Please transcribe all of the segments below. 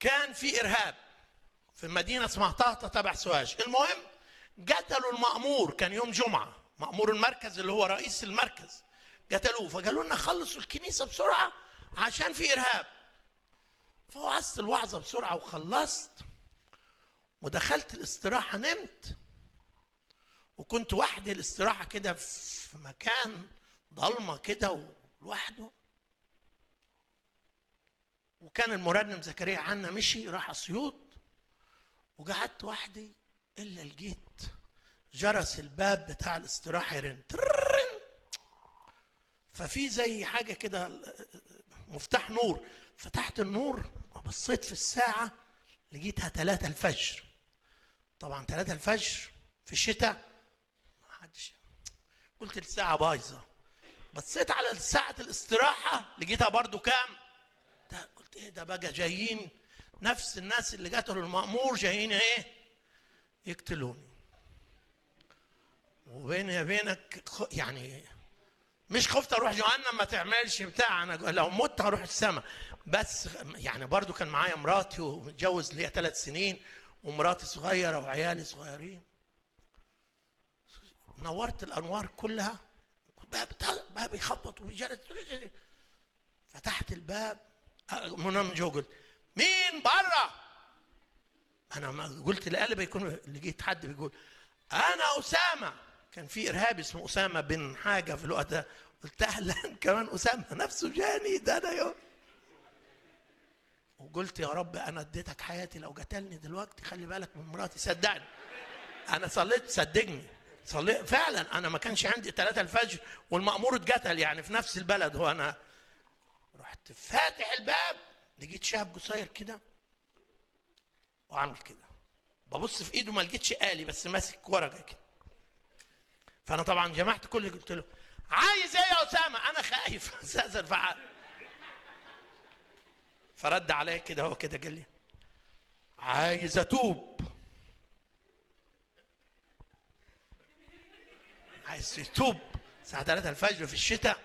كان في ارهاب في مدينه اسمها طهطا تبع سوهاج المهم قتلوا المأمور كان يوم جمعه مأمور المركز اللي هو رئيس المركز قتلوه فقالوا لنا خلصوا الكنيسه بسرعه عشان في ارهاب فوعظت الوعظه بسرعه وخلصت ودخلت الاستراحه نمت وكنت وحدي الاستراحه كده في مكان ضلمه كده ولوحده وكان المرنم زكريا عنا مشي راح اسيوط وقعدت وحدي الا لقيت جرس الباب بتاع الاستراحه يرن ترن ففي زي حاجه كده مفتاح نور فتحت النور وبصيت في الساعه لقيتها ثلاثة الفجر طبعا ثلاثة الفجر في الشتاء ما حدش قلت الساعة بايظة بصيت على ساعة الاستراحة لقيتها برضو كام ده قلت ايه ده بقى جايين نفس الناس اللي قتلوا المأمور جايين ايه يقتلوني وبيني وبينك خ- يعني مش خفت اروح جهنم ما تعملش بتاع انا لو مت هروح السماء بس يعني برضو كان معايا مراتي ومتجوز ليا ثلاث سنين ومراتي صغيره وعيالي صغيرين نورت الانوار كلها باب باب يخبط وجرت فتحت الباب منى من جوه قلت مين بره انا ما قلت لقلب يكون لقيت حد بيقول انا اسامه كان في ارهابي اسمه اسامه بن حاجه في الوقت ده قلت اهلا كمان اسامه نفسه جاني ده انا يوم وقلت يا رب انا اديتك حياتي لو قتلني دلوقتي خلي بالك من مراتي صدقني انا صليت صدقني صليت فعلا انا ما كانش عندي ثلاثة الفجر والمأمور اتقتل يعني في نفس البلد هو انا رحت فاتح الباب لقيت شاب قصير كده وعامل كده ببص في ايده ما لقيتش آلي بس ماسك ورقه كده فانا طبعا جمعت كل اللي قلت له عايز ايه يا اسامه انا خايف استاذن فعال فرد عليا كده هو كده قال لي عايز اتوب عايز يتوب الساعه 3 الفجر في الشتاء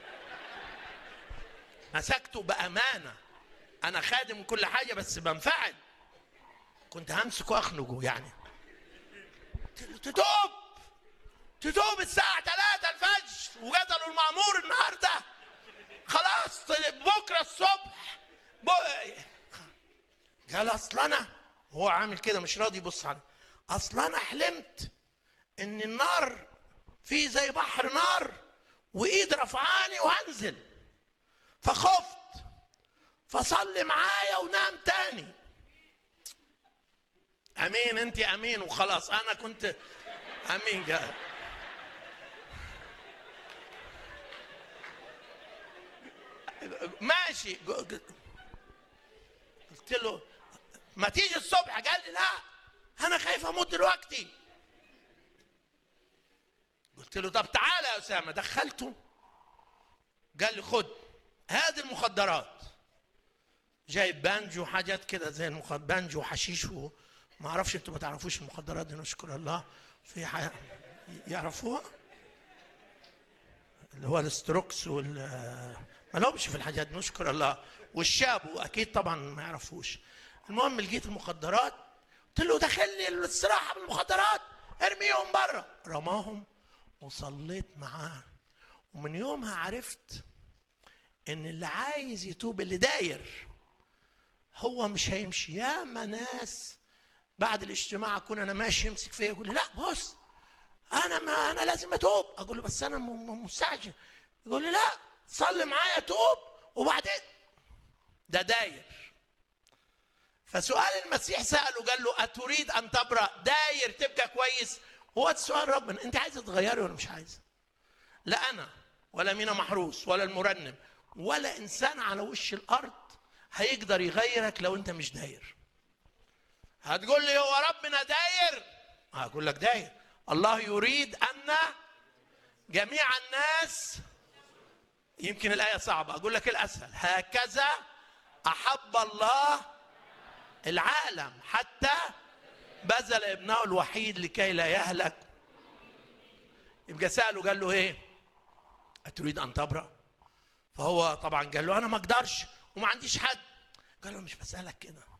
مسكته بامانه انا خادم كل حاجه بس بنفعل كنت همسكه اخنقه يعني قلت له تتوب تتوب الساعة 3 الفجر وقتلوا المأمور النهاردة خلاص بكرة الصبح ب... قال أصل أنا هو عامل كده مش راضي يبص عليه أصل أنا حلمت إن النار في زي بحر نار وإيد رفعاني وهنزل فخفت فصلي معايا ونام تاني امين انت امين وخلاص انا كنت امين جاء ماشي قلت له ما تيجي الصبح قال لي لا انا خايف اموت دلوقتي قلت له طب تعالى يا اسامه دخلته قال لي خد هذه المخدرات جايب بانجو حاجات كده زي المخدرات بانجو وحشيش و... ما اعرفش انتوا ما تعرفوش المخدرات دي نشكر الله في حاجة يعرفوها اللي هو الاستروكس وال ما لهمش في الحاجات دي نشكر الله والشاب اكيد طبعا ما يعرفوش المهم لقيت المخدرات قلت له دخل لي الاستراحه بالمخدرات ارميهم بره رماهم وصليت معاه ومن يومها عرفت ان اللي عايز يتوب اللي داير هو مش هيمشي ياما ناس بعد الاجتماع اكون انا ماشي يمسك فيا يقول لي لا بص انا ما انا لازم اتوب اقول له بس انا م- م- مستعجل يقول لي لا صلي معايا توب وبعدين ده داير فسؤال المسيح ساله قال له اتريد ان تبرا داير تبقى كويس هو ده سؤال ربنا انت عايزه تغيري ولا مش عايزه لا انا ولا مينا محروس ولا المرنم ولا انسان على وش الارض هيقدر يغيرك لو انت مش داير هتقول لي هو ربنا داير هقول لك داير الله يريد ان جميع الناس يمكن الايه صعبه اقول لك الاسهل هكذا احب الله العالم حتى بذل ابنه الوحيد لكي لا يهلك يبقى ساله قال له ايه اتريد ان تبرأ فهو طبعا قال له انا ما اقدرش وما عنديش حد قال له مش بسالك كده